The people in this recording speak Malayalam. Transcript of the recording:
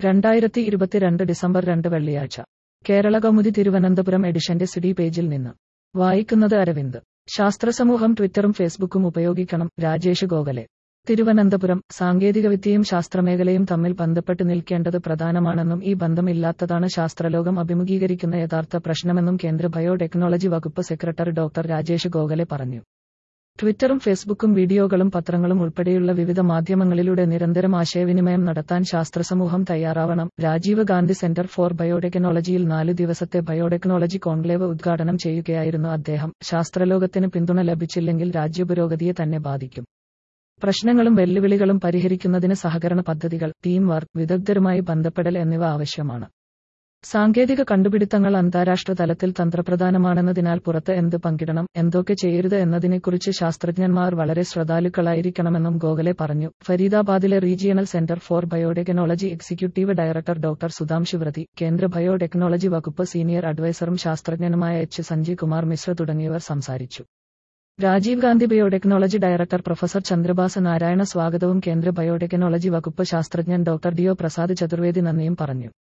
രണ്ടായിരത്തി ഇരുപത്തിരണ്ട് ഡിസംബർ രണ്ട് വെള്ളിയാഴ്ച കേരള കൗമുദി തിരുവനന്തപുരം എഡിഷന്റെ സിഡി പേജിൽ നിന്ന് വായിക്കുന്നത് അരവിന്ദ് ശാസ്ത്രസമൂഹം ട്വിറ്ററും ഫേസ്ബുക്കും ഉപയോഗിക്കണം രാജേഷ് ഗോഖലെ തിരുവനന്തപുരം സാങ്കേതികവിദ്യയും ശാസ്ത്രമേഖലയും തമ്മിൽ ബന്ധപ്പെട്ട് നിൽക്കേണ്ടത് പ്രധാനമാണെന്നും ഈ ബന്ധമില്ലാത്തതാണ് ശാസ്ത്രലോകം അഭിമുഖീകരിക്കുന്ന യഥാർത്ഥ പ്രശ്നമെന്നും കേന്ദ്ര ബയോടെക്നോളജി വകുപ്പ് സെക്രട്ടറി ഡോക്ടർ രാജേഷ് ഗോഖലെ പറഞ്ഞു ട്വിറ്ററും ഫേസ്ബുക്കും വീഡിയോകളും പത്രങ്ങളും ഉൾപ്പെടെയുള്ള വിവിധ മാധ്യമങ്ങളിലൂടെ നിരന്തരം ആശയവിനിമയം നടത്താൻ ശാസ്ത്രസമൂഹം തയ്യാറാവണം രാജീവ് ഗാന്ധി സെന്റർ ഫോർ ബയോടെക്നോളജിയിൽ നാല് ദിവസത്തെ ബയോടെക്നോളജി കോൺക്ലേവ് ഉദ്ഘാടനം ചെയ്യുകയായിരുന്നു അദ്ദേഹം ശാസ്ത്രലോകത്തിന് പിന്തുണ ലഭിച്ചില്ലെങ്കിൽ രാജ്യപുരോഗതിയെ തന്നെ ബാധിക്കും പ്രശ്നങ്ങളും വെല്ലുവിളികളും പരിഹരിക്കുന്നതിന് സഹകരണ പദ്ധതികൾ ടീം വർക്ക് വിദഗ്ധരുമായി ബന്ധപ്പെടൽ എന്നിവ ആവശ്യമാണ് സാങ്കേതിക കണ്ടുപിടുത്തങ്ങൾ അന്താരാഷ്ട്ര തലത്തിൽ തന്ത്രപ്രധാനമാണെന്നതിനാൽ പുറത്ത് എന്ത് പങ്കിടണം എന്തൊക്കെ ചെയ്യരുത് എന്നതിനെക്കുറിച്ച് ശാസ്ത്രജ്ഞന്മാർ വളരെ ശ്രദ്ധാലുക്കളായിരിക്കണമെന്നും ഗോഖലെ പറഞ്ഞു ഫരീദാബാദിലെ regional centre for biotechnology executive director doctor Sudhanshu Vrati കേന്ദ്ര ബയോടെക്നോളജി വകുപ്പ് സീനിയർ അഡ്വൈസറും ശാസ്ത്രജ്ഞനുമായ എച്ച് സഞ്ജയ് കുമാർ മിശ്ര തുടങ്ങിയവർ സംസാരിച്ചു Rajiv Gandhi biotechnology director professor Chandrabhas Narayana സ്വാഗതവും കേന്ദ്ര ബയോടെക്നോളജി വകുപ്പ് ശാസ്ത്രജ്ഞൻ ഡോക്ടർ ഡിഒ പ്രസാദ് ചതുർവേദി നന്ദിയും പറഞ്ഞു